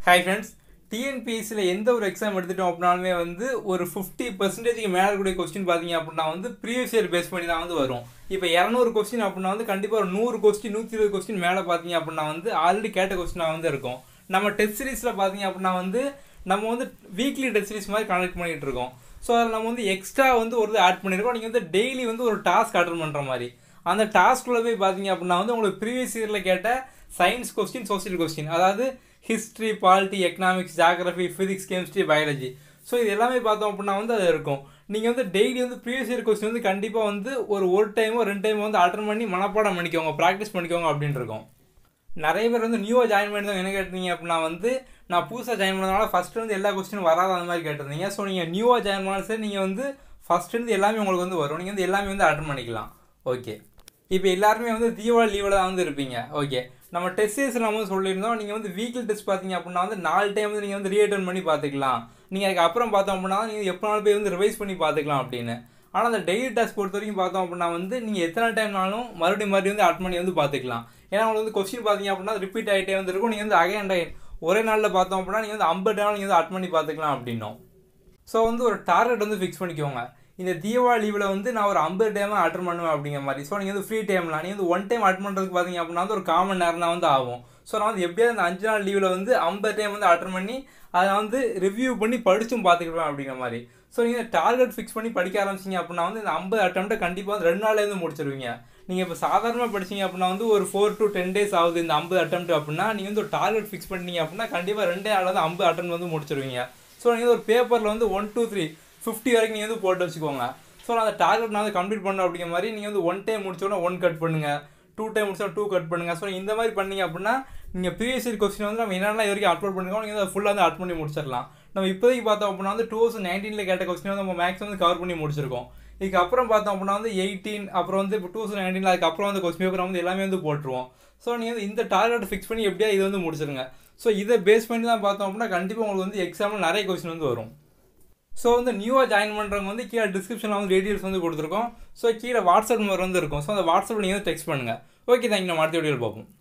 hi friends டிஎன்பிஎஸ்சியில் எந்த ஒரு exam எடுத்துட்டோம் அப்படின்னாலுமே வந்து ஒரு ஃபிஃப்டி பர்சன்டேஜ்க்கு மேலே கூடிய கொஸ்டின் பார்த்தீங்க அப்படின்னா வந்து ப்ரீவியஸ் இயர் பேஸ் பண்ணி தான் வந்து வரும் இப்போ இரநூறு கொஸ்டின் அப்படின்னா வந்து கண்டிப்பாக ஒரு நூறு கொஸ்டின் நூற்றி இருபது கொஸ்டின் மேலே பார்த்தீங்க அப்படின்னா வந்து ஆல்ரெடி கேட்ட கொஸ்டினாக வந்து இருக்கும் நம்ம டெஸ்ட் சீரிஸில் பார்த்தீங்க அப்படின்னா வந்து நம்ம வந்து வீக்லி டெஸ்ட் சீரிஸ் மாதிரி கனெக்ட் பண்ணிகிட்டு இருக்கோம் ஸோ அதில் நம்ம வந்து எக்ஸ்ட்ரா வந்து ஒரு இது ஆட் பண்ணியிருக்கோம் நீங்கள் வந்து டெய்லி வந்து ஒரு டாஸ்க் அட்டன் பண்ணுற மாதிரி அந்த டாஸ்க்குள்ளே போய் பார்த்தீங்க அப்படின்னா வந்து உங்களுக்கு ப்ரீவியஸ் இயரில் கேட்ட சயின்ஸ் கொஸ்டின் சோசியல் கொஸ்டின் அதாவது history polity economics geography physics chemistry biology so இது எல்லாமே பார்த்தோம் அப்படின்னா வந்து அது இருக்கும் நீங்கள் வந்து டெய்லி வந்து ப்ரீவியஸ் இயர் கொஸ்டின் வந்து கண்டிப்பாக வந்து ஒரு ஒரு டைமோ ரெண்டு டைமோ வந்து அட்டன் பண்ணி மனப்பாடம் பண்ணிக்கோங்க ப்ராக்டிஸ் பண்ணிக்கோங்க அப்படின்னு இருக்கும் நிறைய பேர் வந்து நியூவாக ஜாயின் பண்ணியிருந்தவங்க என்ன கேட்டிருந்தீங்க அப்படின்னா வந்து நான் புதுசாக ஜாயின் பண்ணதுனால ஃபஸ்ட்டு வந்து எல்லா கொஸ்டினும் வராத அந்த மாதிரி கேட்டிருந்தீங்க ஸோ நீங்கள் நியூவாக ஜாயின் பண்ணாலும் சரி நீங்கள் வந்து ஃபஸ்ட்டு எல்லாமே உங்களுக்கு வந்து வரும் நீங்கள் வந்து எல்லாமே வந்து அட்டன் பண்ணிக்கலாம் ஓகே இப்போ எல்லாருமே வந்து தீபாவளி லீவில் தான் வந்து இருப்பீங்க ஓகே நம்ம டெஸ்ட் சீரிஸ் நம்ம வந்து சொல்லியிருந்தோம் நீங்கள் வந்து வீக்லி டெஸ்ட் பார்த்தீங்க அப்படின்னா வந்து நாலு டைம் வந்து நீங்கள் வந்து ரீஅட்டன் பண்ணி பார்த்துக்கலாம் நீங்கள் அதுக்கு அப்புறம் பார்த்தோம் அப்படின்னா நீங்கள் எப்போ நாள் போய் வந்து ரிவைஸ் பண்ணி பார்த்துக்கலாம் அப்படின்னு ஆனால் அந்த டெய்லி டெஸ்ட் பொறுத்த வரைக்கும் பார்த்தோம் அப்படின்னா வந்து நீங்கள் எத்தனை டைம்னாலும் மறுபடியும் மறுபடியும் வந்து அட் பண்ணி வந்து பார்த்துக்கலாம் ஏன்னா உங்களுக்கு வந்து கொஸ்டின் பார்த்தீங்க அப்படின்னா ரிப்பீட் ஆகிட்டே வந்து இருக்கும் நீங்கள் வந்து அகைன் அகைன் ஒரே நாளில் பார்த்தோம் அப்படின்னா நீங்கள் வந்து ஐம்பது டைம் நீங்கள் வந்து அட் பண்ணி பார்த்துக்கலாம் அப்படின்னும் ஸோ வந்து ஒரு டார்கெட் வந்து ஃபிக்ஸ் பண்ணிக்கோங்க இந்த தீபாவளி லீவில் வந்து நான் ஒரு ஐம்பது டைமாக அட்டன் பண்ணுவேன் அப்படிங்கிற மாதிரி ஸோ நீங்கள் வந்து ஃப்ரீ டைம்லாம் நீங்கள் வந்து ஒன் டைம் அட்டன் பண்ணுறதுக்கு பார்த்தீங்க அப்படின்னா வந்து ஒரு காமன் நேரம் தான் வந்து ஆகும் ஸோ நான் வந்து எப்படியாவது அந்த அஞ்சு நாள் லீவில் வந்து ஐம்பது டைம் வந்து அட்டன் பண்ணி அதை வந்து ரிவ்யூ பண்ணி படிச்சும் பார்த்துக்கிடுவேன் அப்படிங்கிற மாதிரி ஸோ நீங்கள் டார்கெட் ஃபிக்ஸ் பண்ணி படிக்க ஆரம்பிச்சிங்க அப்படின்னா வந்து இந்த ஐம்பது அட்டம்ப்ட்டை கண்டிப்பாக வந்து ரெண்டு நாள்லேயே வந்து முடிச்சிருவீங்க நீங்கள் இப்போ சாதாரணமாக படிச்சீங்க அப்படின்னா வந்து ஒரு ஃபோர் டு டென் டேஸ் ஆகுது இந்த ஐம்பது அட்டம் அப்படின்னா நீங்கள் வந்து ஒரு டார்கெட் ஃபிக்ஸ் பண்ணீங்க அப்படின்னா கண்டிப்பாக ரெண்டே ஆள் வந்து ஐம்பது அட்டம் வந்து முடிச்சிருவீங்க ஸோ நீங்கள் ஒரு பேப்பரில் வந்து ஒன் டூ த்ரீ ஃபிஃப்டி வரைக்கும் நீங்கள் வந்து போட்டு வச்சுக்கோங்க ஸோ நான் அந்த டார்கெட் நான் வந்து கம்ப்ளீட் பண்ணணும் அப்படிங்கிற மாதிரி நீங்கள் வந்து ஒன் டைம் முடிச்சோன்னா ஒன் கட் பண்ணுங்கள் டூ டைம் முடிச்சா டூ கட் பண்ணுங்கள் ஸோ இந்த மாதிரி பண்ணீங்க அப்படின்னா நீங்கள் ப்ரீவியஸ் இயர் கொஸ்டின் வந்து நம்ம என்னென்ன வரைக்கும் அப்லோட் பண்ணிருக்கோம் நீங்கள் அதை ஃபுல்லாக வந்து அட் பண்ணி முடிச்சிடலாம் நம்ம இப்போதைக்கு பார்த்தோம் அப்படின்னா வந்து டூ தௌசண்ட் நைன்டீனில் கேட்ட கொஸ்டின் வந்து நம்ம மேக்ஸ் வந்து கவர் பண்ணி முடிச்சிருக்கோம் இதுக்கு அப்புறம் பார்த்தோம் அப்படின்னா வந்து எயிட்டீன் அப்புறம் வந்து இப்போ டூ தௌசண்ட் நைன்டீனில் அதுக்கப்புறம் வந்து கொஸ்டின் பேப்பர் வந்து எல்லாமே வந்து போட்டுருவோம் ஸோ நீங்கள் வந்து இந்த டார்கெட் ஃபிக்ஸ் பண்ணி எப்படியா இது வந்து முடிச்சிருங்க ஸோ இதை பேஸ் பண்ணி தான் பார்த்தோம் அப்படின்னா கண்டிப்பாக உங்களுக்கு வந்து எக்ஸாமில் நிறைய கொஸ்டின் வந்து வரும் ஸோ வந்து நியூவாக ஜாயின் பண்ணுறவங்க வந்து கீழே டிஸ்கிரிப்ஷனில் வந்து டீட்டெயில்ஸ் வந்து கொடுத்துருக்கோம் ஸோ கீழே வாட்ஸ்அப் நம்பர் வந்து இருக்கும் ஸோ அந்த வாட்ஸ்அப்பில் நீங்கள் வந்து டெக்ஸ்ட் பண்ணுங்கள் ஓகே தேங்க்யூ நம்ம அடுத்த வீடியோவில் பார்ப்போம்